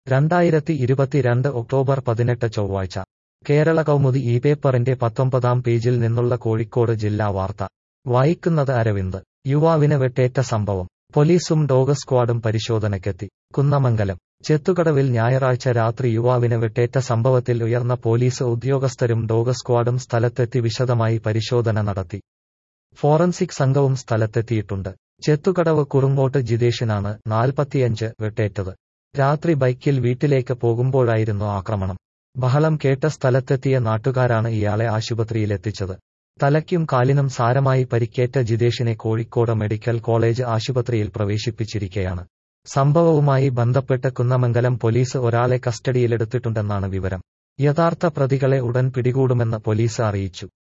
രണ്ടായിരത്തി ഇരുപത്തിരണ്ട് ഒക്ടോബർ പതിനെട്ട് ചൊവ്വാഴ്ച കേരള കൗമുദി ഈ പേപ്പറിന്റെ പത്തൊമ്പതാം പേജിൽ നിന്നുള്ള കോഴിക്കോട് ജില്ലാ വാർത്ത വായിക്കുന്നത് അരവിന്ദ് യുവാവിന് വെട്ടേറ്റ സംഭവം പോലീസും ഡോഗ് സ്ക്വാഡും പരിശോധനയ്ക്കെത്തി കുന്നമംഗലം ചെത്തുകടവിൽ ഞായറാഴ്ച രാത്രി യുവാവിന് വെട്ടേറ്റ സംഭവത്തിൽ ഉയർന്ന പോലീസ് ഉദ്യോഗസ്ഥരും ഡോഗ് സ്ക്വാഡും സ്ഥലത്തെത്തി വിശദമായി പരിശോധന നടത്തി ഫോറൻസിക് സംഘവും സ്ഥലത്തെത്തിയിട്ടുണ്ട് ചെത്തുകടവ് കുറുങ്ങോട്ട് ജിതേഷിനാണ് നാൽപ്പത്തിയഞ്ച് വെട്ടേറ്റത് രാത്രി ബൈക്കിൽ വീട്ടിലേക്ക് പോകുമ്പോഴായിരുന്നു ആക്രമണം ബഹളം കേട്ട സ്ഥലത്തെത്തിയ നാട്ടുകാരാണ് ഇയാളെ ആശുപത്രിയിലെത്തിച്ചത് തലയ്ക്കും കാലിനും സാരമായി പരിക്കേറ്റ ജിതേഷിനെ കോഴിക്കോട് മെഡിക്കൽ കോളേജ് ആശുപത്രിയിൽ പ്രവേശിപ്പിച്ചിരിക്കെയാണ് സംഭവവുമായി ബന്ധപ്പെട്ട് കുന്നമംഗലം പോലീസ് ഒരാളെ കസ്റ്റഡിയിലെടുത്തിട്ടുണ്ടെന്നാണ് വിവരം യഥാർത്ഥ പ്രതികളെ ഉടൻ പിടികൂടുമെന്ന് പോലീസ് അറിയിച്ചു